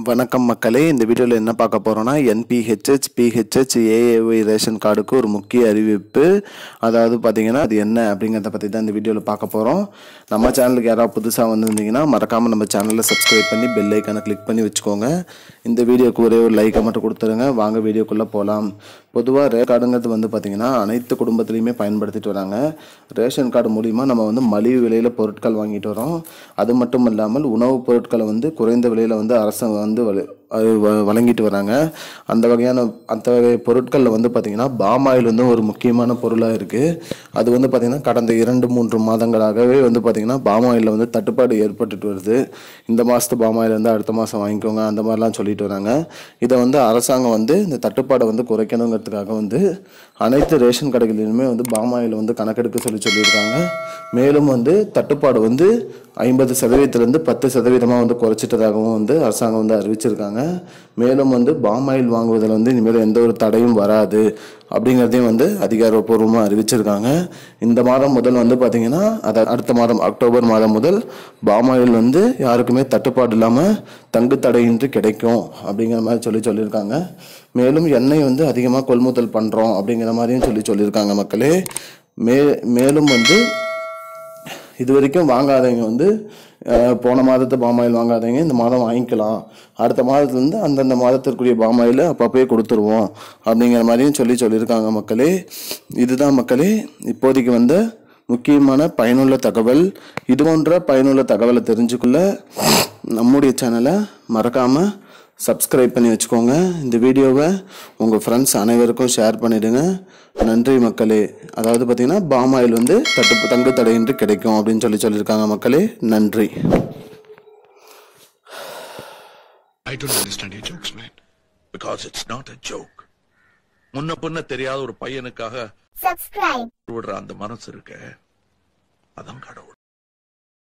வணக்கம் மக்களே இந்த வீடியோவில் என்ன பார்க்க போகிறோன்னா என்பிஹெச்ஹெச் பிஹெச்ஹெச் ஏஏஒய் ரேஷன் கார்டுக்கு ஒரு முக்கிய அறிவிப்பு அதாவது பார்த்தீங்கன்னா அது என்ன அப்படிங்கிறத பற்றி தான் இந்த வீடியோவில் பார்க்க போகிறோம் நம்ம சேனலுக்கு யாராவது புதுசாக வந்திருந்தீங்கன்னா மறக்காமல் நம்ம சேனலை சப்ஸ்கிரைப் பண்ணி பெல் ஐக்கானை கிளிக் பண்ணி வச்சுக்கோங்க இந்த வீடியோக்கு ஒரே ஒரு லைக்கை மட்டும் கொடுத்துருங்க வாங்க வீடியோக்குள்ளே போகலாம் பொதுவாக ரே கார்டுங்கிறது வந்து பார்த்திங்கன்னா அனைத்து குடும்பத்துலேயுமே பயன்படுத்திட்டு வராங்க ரேஷன் கார்டு மூலிமா நம்ம வந்து மலிவு விலையில் பொருட்கள் வாங்கிட்டு வரோம் அது மட்டும் இல்லாமல் உணவுப் பொருட்களை வந்து குறைந்த விலையில் வந்து அரசாங்கம் வந்து வழி- அது வ- வழங்கிட்டு வராங்க அந்த வகையான அந்த வகை பொருட்களில் வந்து பார்த்திங்கன்னா பாமாயில் வந்து ஒரு முக்கியமான பொருளாக இருக்குது அது வந்து பார்த்திங்கன்னா கடந்த இரண்டு மூன்று மாதங்களாகவே வந்து பார்த்திங்கன்னா பாமாயிலில் வந்து தட்டுப்பாடு ஏற்பட்டுட்டு வருது இந்த மாதத்து பாமாயில் வந்து அடுத்த மாதம் வாங்கிக்கோங்க அந்த மாதிரிலாம் சொல்லிட்டு வராங்க இதை வந்து அரசாங்கம் வந்து இந்த தட்டுப்பாடை வந்து குறைக்கணுங்கிறதுக்காக வந்து அனைத்து ரேஷன் கடைகளிலுமே வந்து பாமாயில் வந்து கணக்கெடுக்க சொல்லி சொல்லியிருக்காங்க மேலும் வந்து தட்டுப்பாடு வந்து ஐம்பது சதவீதத்திலேருந்து பத்து சதவீதமாக வந்து குறைச்சிட்டதாகவும் வந்து அரசாங்கம் வந்து அறிவிச்சிருக்காங்க மேலும் வந்து பாமாயில் வாங்குவதில் வந்து இனிமேல் எந்த ஒரு தடையும் வராது அப்படிங்கிறதையும் வந்து அதிகாரப்பூர்வமாக அறிவிச்சிருக்காங்க இந்த மாதம் முதல் வந்து பார்த்திங்கன்னா அதை அடுத்த மாதம் அக்டோபர் மாதம் முதல் பாமாயில் வந்து யாருக்குமே தட்டுப்பாடு இல்லாமல் தங்கு தடையின்றி கிடைக்கும் அப்படிங்கிற மாதிரி சொல்லி சொல்லியிருக்காங்க மேலும் எண்ணெய் வந்து அதிகமாக கொள்முதல் பண்ணுறோம் அப்படிங்கிற மாதிரியும் சொல்லி சொல்லியிருக்காங்க மக்களே மே மேலும் வந்து இது வரைக்கும் வாங்காதவங்க வந்து அஹ், போன மாதத்து பாமாயில் வாங்காதவங்க இந்த மாதம் வாங்கிக்கலாம் அடுத்த மாதத்துலேருந்து அந்தந்த மாதத்திற்குரிய பாமாயில் அப்பப்போயே கொடுத்துருவோம் அப்படிங்கிற மாதிரியும் சொல்லி சொல்லியிருக்காங்க மக்களே இதுதான் மக்களே இப்போதைக்கு வந்த முக்கியமான பயனுள்ள தகவல் இது போன்ற பயனுள்ள தகவலை தெரிஞ்சுக்கொள்ள நம்முடைய சேனலை மறக்காமல் சப்ஸ்கிரைப் பண்ணி வச்சுக்கோங்க இந்த வீடியோவை உங்கள் ஃப்ரெண்ட்ஸ் அனைவருக்கும் ஷேர் பண்ணிடுங்க நன்றி மக்களே அதாவது பார்த்தீங்கன்னா பாம் ஆயில் வந்து தட்டு தங்கு தடையின்றி கிடைக்கும் அப்படின்னு சொல்லி சொல்லியிருக்காங்க மக்களே நன்றி I don't understand your jokes, man. because it's not a joke முன்ன பின்ன தெரியாத ஒரு பையனுக்காக subscribe விடுற அந்த மனசு இருக்க அதான் கடவுள்